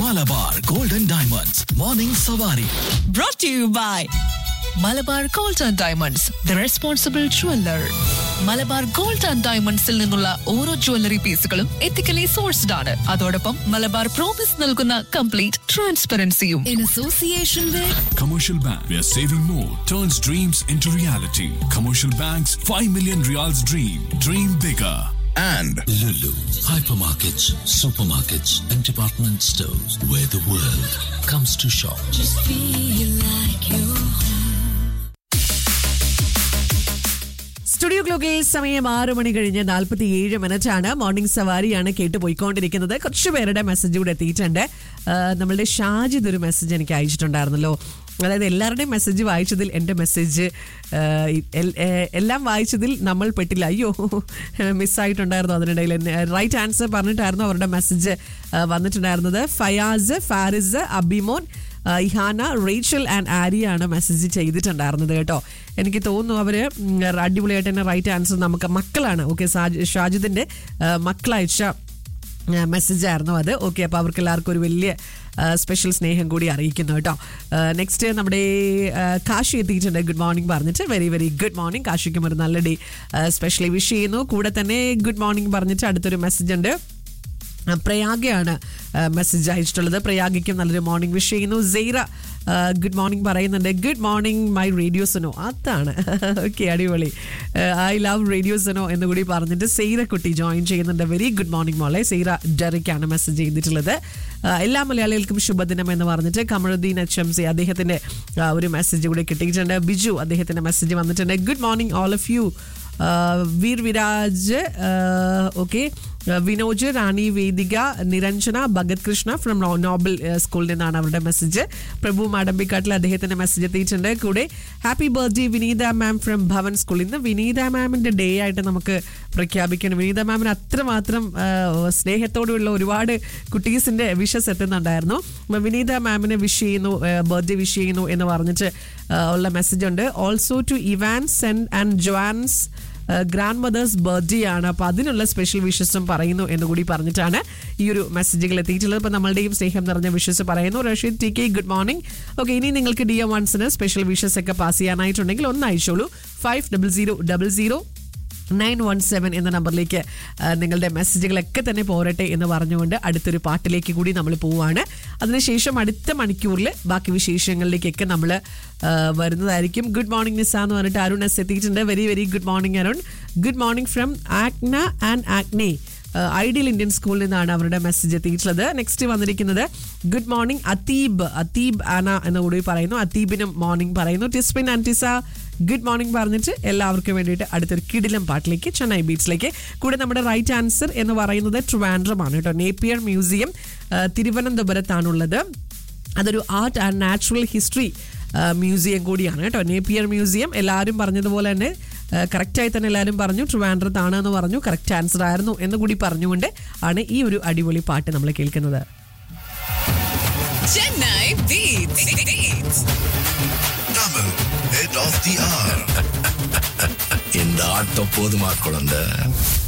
Malabar golden diamonds morning സവാരി brought to you by Malabar gold and diamonds the responsible jeweller Malabar gold and ഡയമണ്ട്സിൽ നിന്നുള്ള ഓരോ jewellery പീസുകളും ethically sourced ആണ് അതോടൊപ്പം മലബാർ പ്രോമിസ് നൽകുന്ന കംപ്ലീറ്റ് ട്രാൻസ്പെറൻസിയും in association with Commercial Bank, where saving more turns dreams into reality. Commercial Bank's 5 million reals dream. Dream bigger. and Lulu, hypermarkets, supermarkets, and department stores where the world comes to shop. Studio ക്ലോക്കിൽ സമയം ആറ് മണി കഴിഞ്ഞ് നാൽപ്പത്തി ഏഴ് minute ആണ് morning സവാരിയാണ് കേട്ട് പോയിക്കൊണ്ടിരിക്കുന്നത് കുറച്ച് പേരുടെ മെസ്സേജ് കൂടെ എത്തിയിട്ടുണ്ട് ആ, നമ്മളുടെ ഷാജിദ് ഒരു മെസ്സേജ് എനിക്ക് അയച്ചിട്ടുണ്ടായിരുന്നല്ലോ അതായത് എല്ലാവരുടെയും മെസ്സേജ് വായിച്ചതിൽ എൻ്റെ മെസ്സേജ് എല്ലാം വായിച്ചതിൽ നമ്മൾ പെട്ടില്ല അയ്യോ മിസ്സായിട്ടുണ്ടായിരുന്നു അതിനിടയിൽ റൈറ്റ് ആൻസർ പറഞ്ഞിട്ടായിരുന്നു അവരുടെ മെസ്സേജ് വന്നിട്ടുണ്ടായിരുന്നത് ഫയാസ് ഫാരിസ് അബിമോൻ ആ, ഇഹാന റേച്ചൽ ആൻഡ് ആരിയാണ് മെസ്സേജ് ചെയ്തിട്ടുണ്ടായിരുന്നത് കേട്ടോ എനിക്ക് തോന്നുന്നു അവർ അടിപൊളിയായിട്ട് തന്നെ റൈറ്റ് ആൻസർ നമുക്ക് മക്കളാണ് ഓക്കെ ഷാജിദിൻ്റെ മക്കളയച്ച മെസ്സേജ് ആയിരുന്നു അത് ഓക്കെ അപ്പോൾ അവർക്ക് എല്ലാവർക്കും ഒരു വലിയ സ്പെഷ്യൽ സ്നേഹം കൂടി അറിയിക്കുന്നു കേട്ടോ നെക്സ്റ്റ് നമ്മുടെ ആ, കാശി എത്തിയിട്ടുണ്ട് ഗുഡ് മോർണിംഗ് പറഞ്ഞിട്ട് വെരി വെരി ഗുഡ് മോർണിംഗ് കാശിക്കും ഒരു നല്ല ഡേ സ്പെഷ്യലി വിഷ് ചെയ്യുന്നു കൂടെ തന്നെ ഗുഡ് മോർണിംഗ് പറഞ്ഞിട്ട് അടുത്തൊരു മെസ്സേജ് ഉണ്ട് ആ, പ്രയാഗയാണ് മെസ്സേജ് അയച്ചിട്ടുള്ളത് പ്രയാഗയ്ക്കും നല്ലൊരു മോർണിംഗ് വിഷ് ചെയ്യുന്നു സെയ്റ ഗുഡ് മോർണിംഗ് പറയുന്നുണ്ട് ഗുഡ് മോർണിംഗ് മൈ റേഡിയോസനോ അതാണ് ഓക്കെ അടിപൊളി ഐ ലവ് റേഡിയോസനോ എന്ന് കൂടി പറഞ്ഞിട്ട് സെയ്റ കുട്ടി ജോയിൻ ചെയ്യുന്നുണ്ട് വെരി ഗുഡ് മോർണിംഗ് മോളെ സെയ്റ ഡെറിക്കാണ് മെസ്സേജ് ചെയ്തിട്ടുള്ളത് ആ, എല്ലാ മലയാളികൾക്കും ശുഭദിനം എന്ന് പറഞ്ഞിട്ട് കമറുദ്ദീൻ എച്ച് എം സി അദ്ദേഹത്തിൻ്റെ ആ, ഒരു മെസ്സേജ് കൂടി കിട്ടിയിട്ടുണ്ട് ബിജു അദ്ദേഹത്തിൻ്റെ മെസ്സേജ് വന്നിട്ടുണ്ട് good morning all of you Veer Viraj okay Vinoj Rani Vedika Niranjana Bhagath Krishna from Nobel സ്കൂളിൽ നിന്നാണ് അവരുടെ മെസ്സേജ് പ്രഭു മാടമ്പിക്കാട്ടിൽ അദ്ദേഹത്തിന്റെ മെസ്സേജ് എത്തിയിട്ടുണ്ട് കൂടെ happy birthday Vineetha ma'am from Bhavan school ഇന്ന് വിനീത മാമിന്റെ ഡേ ആയിട്ട് നമുക്ക് പ്രഖ്യാപിക്കണം വിനീത മാമിന് അത്രമാത്രം ആ, സ്നേഹത്തോടെയുള്ള ഒരുപാട് കുട്ടീസിന്റെ വിഷസ് എത്തുന്നുണ്ടായിരുന്നു അപ്പൊ വിനീത മാമിനെ വിഷ് ചെയ്യുന്നു ബർത്ത്ഡേ വിഷ് ചെയ്യുന്നു എന്ന് പറഞ്ഞിട്ട് ആ, ഉള്ള മെസ്സേജ് ഉണ്ട് also to Evan's and and Jon's grandmother's birthday ആണ് അപ്പോൾ അതിനുള്ള സ്പെഷ്യൽ വിഷസും പറയുന്നു എന്ന് കൂടി പറഞ്ഞിട്ടാണ് ഈ ഒരു മെസ്സേജുകൾ എത്തിയിട്ടുള്ളത് അപ്പോൾ നമ്മളുടെയും സ്നേഹം നിറഞ്ഞ വിഷസ് പറയുന്നു Rasheed T K good morning okay ഇനി നിങ്ങൾക്ക് ഡി എം വൺസിന് സ്പെഷ്യൽ വിഷസ് ഒക്കെ പാസ് ചെയ്യാനായിട്ടുണ്ടെങ്കിൽ ഒന്ന് അയച്ചോളൂ five double zero double zero nine one seven എന്ന നമ്പറിലേക്ക് ആ, നിങ്ങളുടെ മെസ്സേജുകളൊക്കെ തന്നെ പോരട്ടെ എന്ന് പറഞ്ഞുകൊണ്ട് അടുത്തൊരു പാട്ടിലേക്ക് കൂടി നമ്മൾ പോവുകയാണ് അതിനുശേഷം അടുത്ത മണിക്കൂറിൽ ബാക്കി വിശേഷങ്ങളിലേക്കൊക്കെ നമ്മൾ വരുന്നതായിരിക്കും ഗുഡ് മോർണിംഗ് നിസ എന്ന് പറഞ്ഞിട്ട് അരുൺ എസ് എത്തിയിട്ടുണ്ട് very very good morning Arun good morning from Akna and Akne ideal Indian സ്കൂളിൽ നിന്നാണ് അവരുടെ മെസ്സേജ് എത്തിയിട്ടുള്ളത് നെക്സ്റ്റ് വന്നിരിക്കുന്നത് ഗുഡ് മോർണിംഗ് അതീബ് അതീബ് ആന എന്ന് കൂടി പറയുന്നു അതീബിനും മോർണിംഗ് പറയുന്നു Tispin and Tisa good morning പറഞ്ഞിട്ട് എല്ലാവർക്കും വേണ്ടിയിട്ട് അടുത്തൊരു കിടിലം പാട്ടിലേക്ക് ചെന്നൈ ബീച്ചിലേക്ക് കൂടെ നമ്മുടെ റൈറ്റ് ആൻസർ എന്ന് പറയുന്നത് ട്രിവാൻഡ്രം ആണ് കേട്ടോ നേപ്പിയർ മ്യൂസിയം ആ, തിരുവനന്തപുരത്താണുള്ളത് അതൊരു art and natural history museum കൂടിയാണ് കേട്ടോ നേപ്പിയർ മ്യൂസിയം എല്ലാവരും പറഞ്ഞതുപോലെ തന്നെ കറക്റ്റായി തന്നെ എല്ലാവരും പറഞ്ഞു ട്രിവാൻഡ്രത്താണ് എന്ന് പറഞ്ഞു കറക്റ്റ് ആൻസർ ആയിരുന്നു എന്ന് കൂടി പറഞ്ഞുകൊണ്ട് ആണ് ഈ ഒരു അടിപൊളി പാട്ട് നമ്മൾ കേൾക്കുന്നത് Chennai double head of the hour இந்த ஆட்டம் போதுமா குழந்தை